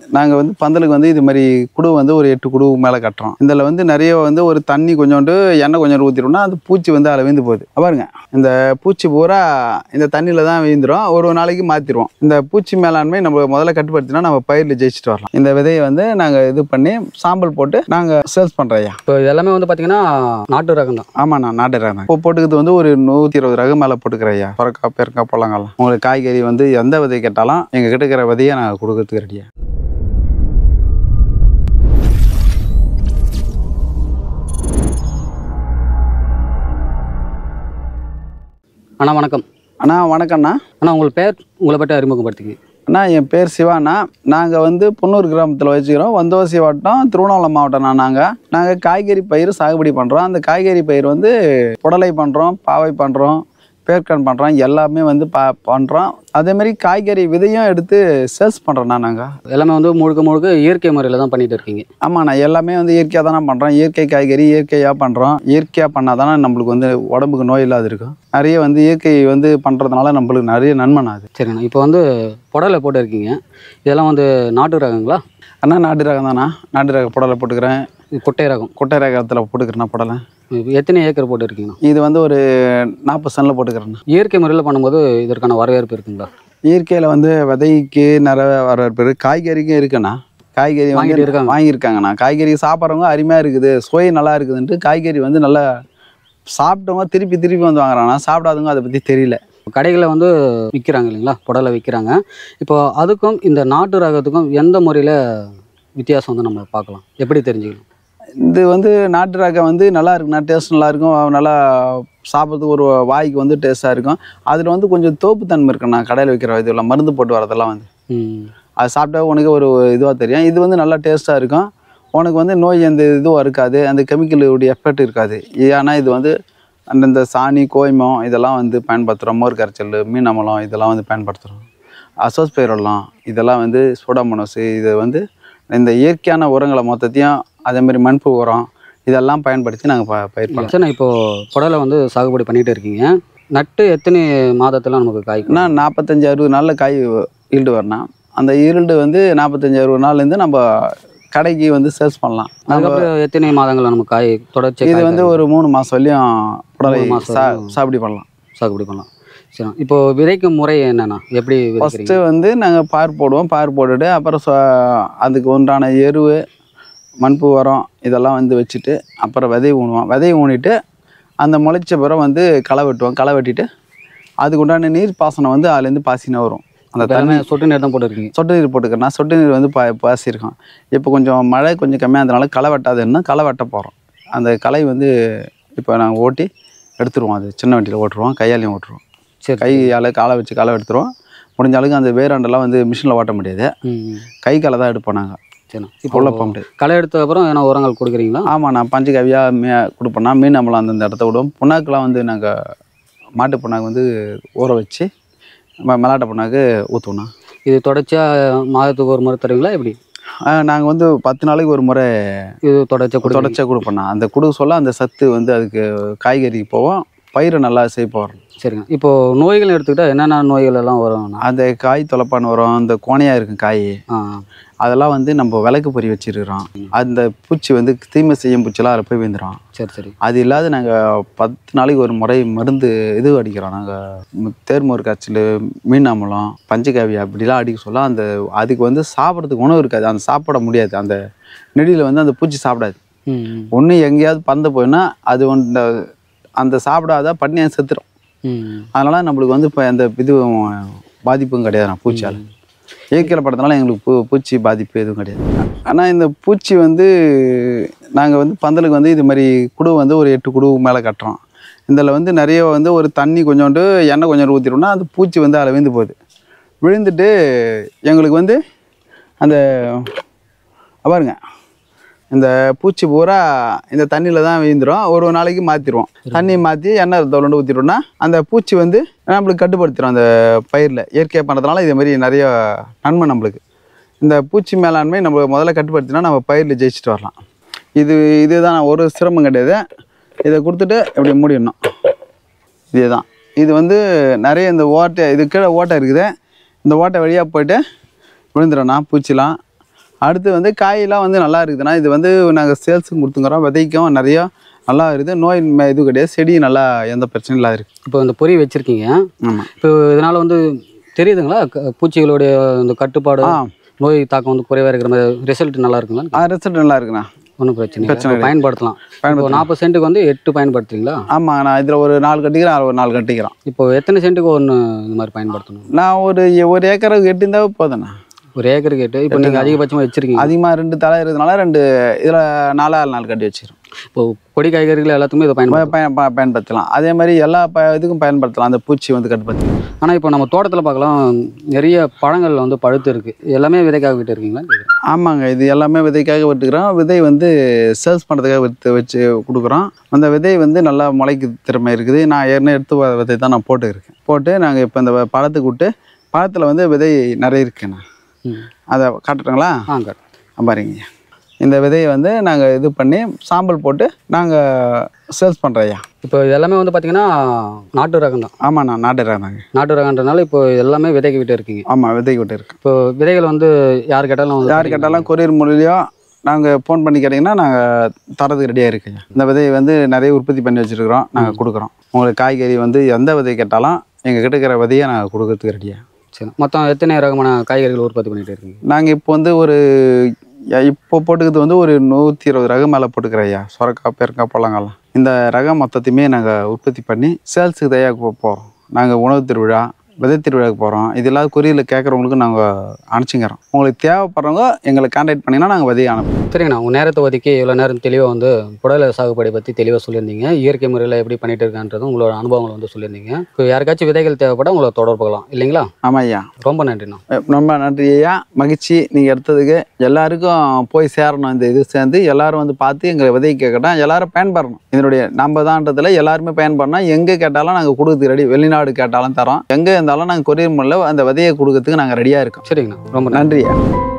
நாங்கள் வந்து பந்தலுக்கு வந்து இது மாதிரி குடு வந்து ஒரு எட்டு குடு மேலே கட்டுறோம் இதில் வந்து நிறைய வந்து ஒரு தண்ணி கொஞ்சோண்டு எண்ணெய் கொஞ்சம் ஊற்றிட்டோம்னா அந்த பூச்சி வந்து அதில் விழுந்து போகுது பாருங்க இந்த பூச்சி பூரா இந்த தண்ணியில் தான் விழுந்துரும் ஒரு நாளைக்கு மாற்றிடுவோம் இந்த பூச்சி மேலாண்மை நம்ம முதல்ல கட்டுப்படுத்தினா நம்ம பயிரில் ஜெயிச்சுட்டு வரலாம் இந்த விதையை வந்து நாங்கள் இது பண்ணி சாம்பல் போட்டு நாங்கள் சேல்ஸ் பண்ணுறோம் ஐயா இப்போ இது எல்லாமே வந்து பார்த்தீங்கன்னா நாட்டு ரகம் தான் ஆமாண்ணா நாட்டு ரகம் இப்போ போட்டுக்கிறது வந்து ஒரு நூற்றி இருபது ரகம் மேலே போட்டுக்கிறேன் ஐயா புறக்கா பெருக்கா பொழங்கலாம் உங்களுக்கு காய்கறி வந்து எந்த விதை கேட்டாலும் எங்கள் கிட்ட இருக்கிற விதையை நாங்கள் கொடுக்கறதுக்கு ரெடியா அண்ணா வணக்கம் அண்ணா வணக்கம்ண்ணா அண்ணா உங்கள் பேர் உங்களை பற்றி அறிமுகப்படுத்திங்க அண்ணா என் பேர் சிவாண்ணா நாங்கள் வந்து புன்னூர் கிராமத்தில் வச்சுக்கிறோம் வந்தவாசி வட்டம் திருவண்ணாமலை மாவட்டம்ண்ணா நாங்கள் நாங்கள் காய்கறி பயிர் சாகுபடி பண்ணுறோம் அந்த காய்கறி பயிர் வந்து புடலை பண்ணுறோம் பாவை பண்ணுறோம் பேர்க்கன் பண்ணுறோம் எல்லாமே வந்து பா பண்ணுறோம் அதேமாரி காய்கறி விதையும் எடுத்து சேல்ஸ் பண்ணுறோண்ணா நாங்கள் எல்லாமே வந்து முழுக்க முழுக்க இயற்கை முறையில் தான் பண்ணிட்டு இருக்கீங்க ஆமாண்ணா எல்லாமே வந்து இயற்கையாக தானே பண்ணுறோம் இயற்கை காய்கறி இயற்கையாக பண்ணுறோம் இயற்கையாக பண்ணால் தானே நம்மளுக்கு வந்து உடம்புக்கு நோய் இல்லாத இருக்கும் நிறைய வந்து இயற்கை வந்து பண்ணுறதுனால நம்மளுக்கு நிறைய நன்மைண்ணா அது சரிண்ணா இப்போ வந்து புடலை போட்டு இருக்கீங்க இதெல்லாம் வந்து நாட்டு ரகங்களா அண்ணா நாட்டு ரகம் தானா நாட்டு ரக புடலை போட்டுக்கிறேன் இது குட்டை ரகம் கொட்டை ரகத்தில் போட்டுக்கிறேன்னா புடலை இப்போ எத்தனை ஏக்கர் போட்டு இருக்கீங்கண்ணா இது வந்து ஒரு நாற்பது சென்டில் போட்டுக்கிறேண்ணா இயற்கை முறையில் பண்ணும்போது இதற்கான வரவேற்பு இருக்குங்களா இயற்கையில் வந்து விதைக்கு நிறைய வரவேற்பு இருக்கு காய்கறிக்கும் இருக்குண்ணா காய்கறி வாங்கிட்டு வந்து இருக்காங்க. வாங்கியிருக்காங்கண்ணா காய்கறி சாப்பிட்றவங்க அருமையாக இருக்குது சுவை நல்லா இருக்குதுன்ட்டு காய்கறி வந்து நல்லா சாப்பிட்டவங்க திருப்பி திருப்பி வந்து வாங்குறாங்கண்ணா சாப்பிடாதவங்க அதை பற்றி தெரியல கடைகளில் வந்து விற்கிறாங்க இல்லைங்களா புடலை விற்கிறாங்க இப்போ அதுக்கும் இந்த நாட்டு ரகத்துக்கும் எந்த முறையில் வித்தியாசம் வந்து நம்ம பார்க்கலாம் எப்படி தெரிஞ்சுக்கலாம் இது வந்து நாட்டு ரகம் வந்து நல்லா இருக்குண்ணா டேஸ்ட் நல்லா இருக்கும் நல்லா சாப்பிட்றதுக்கு ஒரு வாய்க்கு வந்து டேஸ்ட்டாக இருக்கும் அதில் வந்து கொஞ்சம் தோப்புத்தன்மை இருக்குண்ணா கடையில் விற்கிற இதெல்லாம் மருந்து போட்டு வரதெல்லாம் வந்து ம் அது சாப்பிட்டா உனக்கு ஒரு இதுவாக தெரியும் இது வந்து நல்லா டேஸ்ட்டாக இருக்கும் உனக்கு வந்து நோய் எந்த இதுவும் இருக்காது அந்த கெமிக்கலுடைய எஃபெக்ட் இருக்காது ஏன்னா இது வந்து அந்தந்த சாணி கோய்மம் இதெல்லாம் வந்து பயன்படுத்துகிறோம் மோர் கரைச்சல் மீன் அமலம் இதெல்லாம் வந்து பயன்படுத்துகிறோம் அசோஸ்பைரலாம் இதெல்லாம் வந்து சோடாமோனோஸ் இது வந்து இந்த இயற்கையான உரங்களை மொத்தத்தையும் அதேமாதிரி மண்பு உரம் இதெல்லாம் பயன்படுத்தி நாங்கள் ப பயிர் பண்ணோம் சரிண்ணா இப்போ புடலை வந்து சாகுபடி பண்ணிட்டு இருக்கீங்க நட்டு எத்தனை மாதத்துல நமக்கு காய்க்கும் ஏன்னா நாற்பத்தஞ்சு அறுபது நாளில் காய் ஈல்டு வரணும் அந்த ஈல்டு வந்து நாற்பத்தஞ்சு அறுபது நாள்லேருந்து நம்ம கடைக்கு வந்து சேல்ஸ் பண்ணலாம் நம்ம அதுக்கப்புறம் எத்தனை மாதங்கள்ல நமக்கு காய் தொடர்ச்சி இது வந்து ஒரு மூணு மாதம் வரையும் புடலை மூணு மாசம் சா வரையும். சாகுபடி பண்ணலாம் சாகுபடி பண்ணலாம் சரி இப்போ விதைக்கும் முறை என்னண்ணா எப்படி விதைக்கிறீங்க ஃபஸ்ட்டு வந்து நாங்கள் பார் போடுவோம் பார் போட்டுட்டு அப்புறம் சொ- அதுக்கு உண்டான எருவு மண்பு உரம் இதெல்லாம் வந்து வச்சுட்டு அப்புறம் விதை ஊனுவோம் விதை ஊனிட்டு அந்த முளைச்ச பிறகு வந்து களை வெட்டுவோம் களை வெட்டிட்டு அதுக்கு உண்டான நீர் பாசனம் வந்து அதுலேருந்து பாசினா வரும் அந்த இப்போ தண்ணி எல்லாமே சொட்டு நீர் தான் போட்டுருக்கீங்க சொட்டு நீர் போட்டுக்கிறேன்னா சொட்டு நீர் வந்து பா பாசிருக்கோம் இப்போ கொஞ்சம் மழை கொஞ்சம் கம்மியாக இருந்தனால களை வெட்டாதுன்னா களை வெட்ட போகிறோம் அந்த களை வந்து இப்போ நாங்கள் ஓட்டி எடுத்துருவோம் அது சின்ன வண்டியில் ஓட்டுருவோம் கையாலையும் ஓட்டுருவோம் சரி கையால் காலை வச்சு களை எடுத்துருவோம் முடிஞ்ச அளவுக்கு அந்த வேராண்டெல்லாம் வந்து மிஷினில் ஓட்ட முடியாது ம் ம். கை காலை தான் எடுப்போம் நாங்கள் சரிண்ணா இப்போ உள்ள போக முடியாது களை எடுத்த அப்புறம் ஏன்னா உரங்கள் கொடுக்குறீங்களா ஆமாம் நான் பஞ்சு கவியாக மே கொடுப்போம்னா மீன் அம்பலம் அந்தந்த இடத்த விடுவோம் புண்ணாக்கெலாம் வந்து நாங்கள் மாட்டு புண்ணாக்கு வந்து ஊற வச்சு ம- மலாட்டை புண்ணாக்கு ஊற்றுவோண்ணா இது தொடர்ச்சியாக மாதத்துக்கு ஒரு முறை தருவீங்களா எப்படி நாங்கள் வந்து பத்து நாளைக்கு ஒரு முறை இது தொடர்ச்சியாக கொடு தொடர்ச்சியாக கொடுப்போண்ணா அந்த கொடுக்க சொல்ல அந்த சத்து வந்து அதுக்கு காய்கறிக்கு போவோம் பயிரை நல்லா செய்ப்போம் வரும் சரிங்க இப்போ நோய்கள் எடுத்துக்கிட்டா என்னென்ன நோய்கள் எல்லாம் வரும்ண்ணா அந்த காய் தொலைப்பான் வரும் அந்த கோணையாக இருக்கும் காய் ஆ அதெல்லாம் வந்து நம்ம விளக்கு பொறி வச்சிருக்கிறோம் அந்த பூச்சி வந்து தீமை செய்யும் பூச்சிலாம் அதில் போய் விழுந்துடும் சரி சரி அது இல்லாத நாங்கள் பத்து நாளைக்கு ஒரு முறை மருந்து இது அடிக்கிறோம் நாங்கள் தேர்மோர் காய்ச்சல் மீன் அமலம் பஞ்சகாவி அப்படிலாம் அடிக்க சொல்ல அந்த அதுக்கு வந்து சாப்பிட்றதுக்கு உணவு இருக்காது அந்த சாப்பிட முடியாது அந்த நெடியில் வந்து அந்த பூச்சி சாப்பிடாது ம் ம். ஒன்று எங்கேயாவது பந்த போயின்னா அது வந்து அந்த சாப்பிடாத பட்னியாக செத்துரும் ம் அதனால் நம்மளுக்கு வந்து இப்போ எந்த இதுவும் பாதிப்பும் கிடையாது பூச்சியால் இயற்கையில் படுறதுனால எங்களுக்கு பூ பூச்சி பாதிப்பு எதுவும் கிடையாது ஆனால் இந்த பூச்சி வந்து நாங்கள் வந்து பந்தலுக்கு வந்து இது மாதிரி குடு வந்து ஒரு எட்டு குடு மேலே கட்டுறோம் இதில் வந்து நிறைய வந்து ஒரு தண்ணி கொஞ்சோண்டு எண்ணெய் கொஞ்சம் ஊற்றிட்டோம்னா அந்த பூச்சி வந்து அதில் விழுந்து போகுது விழுந்துட்டு எங்களுக்கு வந்து அந்த பாருங்க இந்த பூச்சி பூரா இந்த தண்ணியில் தான் விழுந்துரும் ஒரு ஒரு நாளைக்கு மாற்றிடுவோம் தண்ணி மாற்றி எண்ணெய் தோலண்டு ஊற்றிட்டோம்னா அந்த பூச்சி வந்து நம்மளுக்கு கட்டுப்படுத்திடும் அந்த பயிரில் இயற்கையாக பண்ணுறதுனால இதே மாதிரி நிறைய நன்மை நம்மளுக்கு இந்த பூச்சி மேலாண்மை நம்ம முதல்ல கட்டுப்படுத்தினா நம்ம பயிரில் ஜெயிச்சுட்டு வரலாம் இது இதுதான் ஒரு சிரமம் கிடையாது இதை கொடுத்துட்டு இப்படி மூடிடணும் இதுதான் இது வந்து நிறைய இந்த ஓட்டை இது கீழே ஓட்டை இருக்குது இந்த ஓட்டை வழியாக போயிட்டு விழுந்துடும்ண்ணா பூச்சிலாம் அடுத்து வந்து காயெல்லாம் வந்து நல்லா இருக்குதுண்ணா இது வந்து நாங்கள் சேல்ஸும் கொடுத்துங்கிறோம் விதைக்கும் நிறையா நல்லா இருக்குது நோய் ம- இது கிடையாது செடி நல்லா எந்த பிரச்சனையும் இல்லாத இருக்குது இப்போ இந்த பொறி வச்சுருக்கீங்க ஆமாம் இப்போ இதனால் வந்து தெரியுதுங்களா க- பூச்சிகளுடைய இந்த கட்டுப்பாடு ஆ நோய் தாக்கம் வந்து குறைவாக இருக்கிற மாதிரி ரிசல்ட் நல்லா இருக்குங்களா ஆ ரிசல்ட் நல்லா இருக்குண்ணா ஒன்றும் பிரச்சனை இல்லை பிரச்சனை இப்போ பயன்படுத்தலாம் இப்போ நாற்பது சென்ட்டுக்கு வந்து எட்டு பயன்படுத்துறீங்களா ஆமாங்க நான் இதில் ஒரு நாலு கட்டிக்கிறேன் அதில் ஒரு நாலு கட்டிக்கிறேன் இப்போ எத்தனை சென்ட்டுக்கு ஒன்று இந்த மாதிரி பயன்படுத்தணும் நான் ஒரு ஒரு ஏக்கருக்கு எட்டு இருந்தாவே போதுண்ணா ஒரு ஏக்கருக்கு எட்டு இப்போ நீங்கள் அதிகபட்சமாக வச்சுருக்கீங்க அதிகமாக ரெண்டு தலை இருக்கிறதுனால ரெண்டு இதில் நாலாறு நாலு கட்டி வச்சிடும் இப்போ கொடி காய்கறிகள் எல்லாத்துக்குமே இதை பயன்படுத்தலாம் பயன் ப- பயன்படுத்தலாம் அதே மாதிரி எல்லா ப இதுக்கும் பயன்படுத்தலாம் அந்த பூச்சி வந்து கட்டுப்படுத்தலாம் ஆனால் இப்போ நம்ம தோட்டத்தில் பார்க்கலாம் நிறைய பழங்கள் வந்து பழுத்து இருக்கு எல்லாமே விதைக்காக விட்டு இருக்கீங்களா கேக்குறேன். ஆமாங்க இது எல்லாமே விதைக்காக விட்டுக்கிறோம் விதை வந்து சேல்ஸ் பண்ணுறதுக்காக வித்து வச்சு கொடுக்குறோம் அந்த விதை வந்து நல்லா முளைக்கு திறமை இருக்குது நான் ஏற்கனவே எடுத்து வ- விதை தான் நான் போட்டுருக்கேன் போட்டு நாங்கள் இப்போ இந்த வ- பழத்துக்கு விட்டு பழத்தில் வந்து விதை நிறைய இருக்குண்ணா ம் அதை காட்டுறோங்களா ஆ கரெக்ட் ஆ, பாருங்க இந்த விதையை வந்து நாங்கள் இது பண்ணி சாம்பல் போட்டு நாங்கள் சேல்ஸ் பண்ணுறோம் ஐயா இப்போ இது எல்லாமே வந்து பார்த்தீங்கன்னா நாட்டு ரகம் தான் ஆமாண்ணா நாட்டு ரகம்தாங்க நாட்டு ரகன்றனால இப்போ எல்லாமே விதைக்கு விட்டு இருக்கீங்க ஆமாம் விதைக்கு விட்டு இருக்கு இப்போ விதைகள் வந்து யார் கேட்டாலும் வந்து யார் கேட்டாலும் கொரியர் மூலியோ நாங்கள் ஃபோன் பண்ணி கேட்டிங்கன்னா நாங்கள் தரதுக்கு ரெடியாக இருக்குங்க இந்த விதையை வந்து நிறைய உற்பத்தி பண்ணி வச்சுருக்கிறோம் நாங்கள் கொடுக்குறோம் உங்களுக்கு காய்கறி வந்து எந்த விதை கேட்டாலும் எங்கள் கிட்ட இருக்கிற விதையை நாங்கள் கொடுக்கறதுக்கு ரெடியாக சரி மொத்தம் எத்தனை ரகமான காய்கறிகள் உற்பத்தி பண்ணிட்டு இருக்கீங்க நாங்கள் இப்போ வந்து ஒரு ய- இப்போ போட்டுக்கிறது வந்து ஒரு நூற்றி இருபது ரகம் மேலே போட்டுக்கிறோம் ஐயா சொரக்காய் பெருக்காய் பழங்கள்லாம் இந்த ரகம் மொத்தத்தையுமே நாங்கள் உற்பத்தி பண்ணி சேல்ஸுக்கு தயார் போகிறோம் நாங்கள் உணவு திருவிழா விதை திருவிழாவுக்கு போகிறோம் இது இல்லாத கொரியரில் கேட்குறவங்களுக்கு நாங்கள் அனுப்பிச்சிக்கிறோம் உங்களுக்கு தேவைப்படுறவங்க எங்களை கான்டாக்ட் பண்ணிங்கன்னா நாங்கள் விதையை அனுப்புவோம் சரிங்கண்ணா உங்கள் நேரத்தை ஒதுக்கி இவ்வளோ நேரம் தெளிவாக வந்து புடலை சாகுபடி பற்றி தெளிவாக சொல்லியிருந்தீங்க இயற்கை முறையில் எப்படி பண்ணிட்டு இருக்கான்றதும் உங்களோட அனுபவங்களை வந்து சொல்லியிருந்தீங்க இப்போ யாருக்காச்சும் விதைகள் தேவைப்பட உங்களை தொடர்பு கொள்ளலாம் இல்லைங்களா ஆமாம் ஐயா ரொம்ப நன்றிண்ணா அஹ் ரொம்ப நன்றி ஐயா மகிழ்ச்சி நீங்கள் எடுத்ததுக்கு எல்லாருக்கும் போய் சேரணும் இந்த இது சேர்ந்து எல்லாரும் வந்து பார்த்து எங்களை விதை கேட்கட்டும் எல்லாரும் பயன்படணும் இதனுடைய நம்ம தான்றதுல எல்லாருமே பயன்படணும் எங்கே கேட்டாலும் நாங்கள் கொடுக்குறதுக்கு ரெடி வெளிநாடு கேட்டாலும் தரோம் எங்கே இருந்தாலும் நாங்கள் கொரியர் மூலம் அந்த விதையை கொடுக்கறதுக்கு நாங்கள் ரெடியாக இருக்கோம் சரிங்கண்ணா ரொம்ப நன்றி நன்றி ஐயா